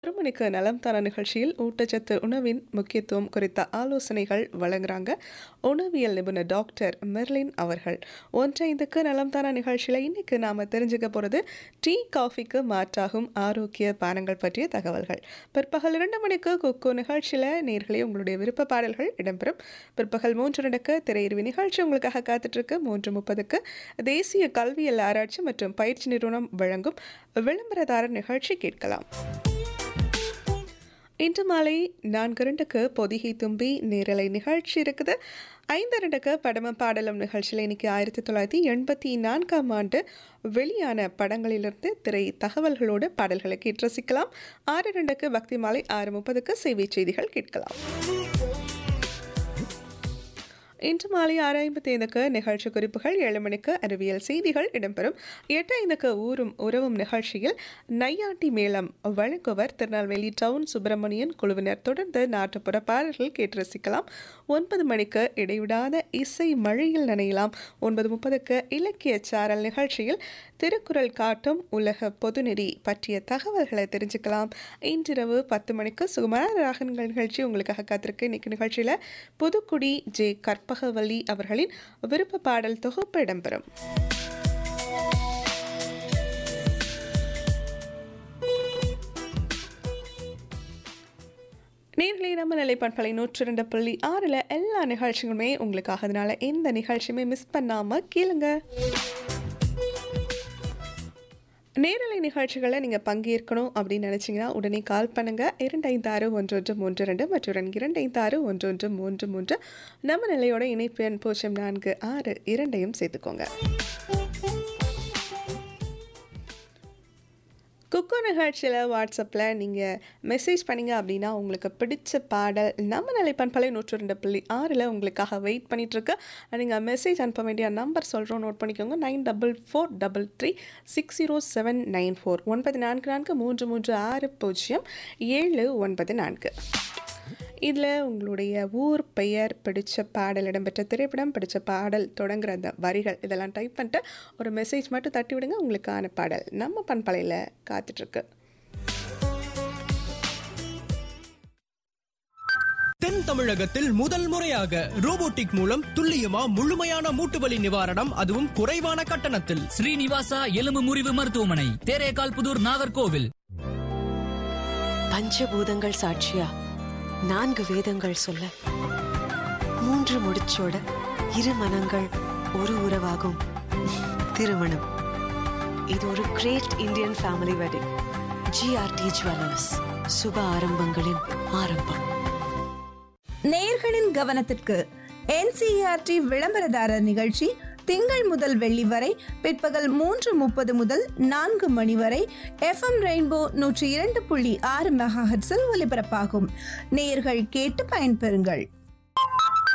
ஒரு மணிக்கு நலம் தர நிகழ்ச்சியில் ஊட்டச்சத்து உணவின் முக்கியத்துவம் குறித்த ஆலோசனைகள் வழங்குறாங்க உணவியல் நிபுணர் டாக்டர் மெர்லின் அவர்கள் ஒன்றைந்துக்கு நலம் தர நிகழ்ச்சியில் இன்னைக்கு நாம் தெரிஞ்சுக்க போகிறது டீ காஃபிக்கு மாற்றாகும் ஆரோக்கிய பானங்கள் பற்றிய தகவல்கள் பிற்பகல் இரண்டு மணிக்கு குக்கு நிகழ்ச்சியில் நேர்களே உங்களுடைய விருப்ப பாடல்கள் இடம்பெறும் பிற்பகல் மூன்று நடக்க திரையறிவு நிகழ்ச்சி உங்களுக்காக காத்துட்ருக்கு மூன்று முப்பதுக்கு தேசிய கல்வியல் ஆராய்ச்சி மற்றும் பயிற்சி நிறுவனம் வழங்கும் விளம்பரதாரர் நிகழ்ச்சி கேட்கலாம் இன்று மாலை நான்கு ரெண்டுக்கு பொதிகை தும்பி நேரலை நிகழ்ச்சி இருக்குது ஐந்து ரெண்டுக்கு படம பாடலும் நிகழ்ச்சியில் இன்னைக்கு ஆயிரத்தி தொள்ளாயிரத்தி எண்பத்தி நான்காம் ஆண்டு வெளியான படங்களிலிருந்து திரை தகவல்களோடு பாடல்களை கேட்டு ரசிக்கலாம் ஆறு ரெண்டுக்கு பக்தி மாலை ஆறு முப்பதுக்கு செய்தி செய்திகள் கேட்கலாம் இன்று மாலை ஆறு ஐம்பத்தி ஐந்துக்கு நிகழ்ச்சி குறிப்புகள் ஏழு மணிக்கு அறிவியல் செய்திகள் இடம்பெறும் எட்டு ஐந்துக்கு ஊரும் உறவும் நிகழ்ச்சியில் நையாண்டி மேளம் வழங்குவர் திருநெல்வேலி டவுன் சுப்பிரமணியன் குழுவினர் தொடர்ந்து நாட்டுப்புற பாடல்கள் கேட்டு ரசிக்கலாம் ஒன்பது மணிக்கு இடைவிடாத இசை மழையில் நனையலாம் ஒன்பது முப்பதுக்கு இலக்கிய சாரல் நிகழ்ச்சியில் திருக்குறள் காட்டும் உலக பொதுநெறி பற்றிய தகவல்களை தெரிஞ்சுக்கலாம் இன்றிரவு பத்து மணிக்கு சுகுமார ராகன்கள் நிகழ்ச்சி உங்களுக்காக காத்திருக்கு இன்னைக்கு நிகழ்ச்சியில் புதுக்குடி ஜே கற்பகவல்லி அவர்களின் விருப்ப பாடல் தொகுப்பு இடம்பெறும் நேர்களை நம்ம நிலைப்பண்பலை நூற்றி ரெண்டு புள்ளி ஆறில் எல்லா நிகழ்ச்சிகளுமே உங்களுக்காக அதனால எந்த நிகழ்ச்சியுமே மிஸ் பண்ணாமல் கேளுங்க நேரலை நிகழ்ச்சிகளை நீங்கள் பங்கேற்கணும் அப்படின்னு நினச்சிங்கன்னா உடனே கால் பண்ணுங்கள் இரண்டு ஐந்து ஆறு ஒன்று ஒன்று மூன்று ரெண்டு மற்றும் இரண்டு ஐந்து ஆறு ஒன்று ஒன்று மூன்று மூன்று நம்ம நிலையோட இணைப்பு எண் பூஜ்ஜியம் நான்கு ஆறு இரண்டையும் சேர்த்துக்கோங்க குக்கு நிகழ்ச்சியில் வாட்ஸ்அப்பில் நீங்கள் மெசேஜ் பண்ணிங்க அப்படின்னா உங்களுக்கு பிடிச்ச பாடல் நம்ம நிலைப்பன் பழைய நூற்று ரெண்டு புள்ளி ஆறில் உங்களுக்காக வெயிட் பண்ணிகிட்ருக்கு நீங்கள் மெசேஜ் அனுப்ப வேண்டிய நம்பர் சொல்கிறோம் நோட் பண்ணிக்கோங்க nine double four double three six zero seven nine four ஒன்பது நான்கு நான்கு மூன்று மூன்று ஆறு பூஜ்ஜியம் ஏழு ஒன்பது நான்கு இதில் உங்களுடைய ஊர் பெயர் பிடிச்ச பாடல் இடம்பெற்ற திரைப்படம் பிடிச்ச பாடல் தொடங்குற அந்த வரிகள் இதெல்லாம் டைப் பண்ணிட்டு ஒரு மெசேஜ் மட்டும் தட்டி விடுங்க உங்களுக்கான பாடல் நம்ம பண்பலையில் காத்துட்ருக்கு தென் தமிழகத்தில் முதல் முறையாக ரோபோட்டிக் மூலம் துல்லியமா முழுமையான மூட்டுவலி நிவாரணம் அதுவும் குறைவான கட்டணத்தில் ஸ்ரீனிவாசா எலும்பு முறிவு மருத்துவமனை தேரேகால் புதூர் நாகர்கோவில் பஞ்சபூதங்கள் சாட்சியா நான்கு வேதங்கள் சொல்ல மூன்று முடிச்சோட இரு மனங்கள் ஒரு உறவாகும் திருமணம் இது ஒரு great Indian family wedding GRT jewellers சுப ஆரம்பங்களின் ஆரம்பம் நேயர்களின் கவனத்திற்கு என்சிஇஆர்டி விளம்பரதாரர் நிகழ்ச்சி திங்கள் முதல் வெள்ளி வரை பிற்பகல் மூன்று முப்பது முதல் நான்கு மணி வரை எஃப்எம் ரெயின்போ நூற்றி இரண்டு புள்ளி ஆறு மெகாஹட்ஸில் ஒலிபரப்பாகும் நேயர்கள் கேட்டு பயன்பெறுங்கள்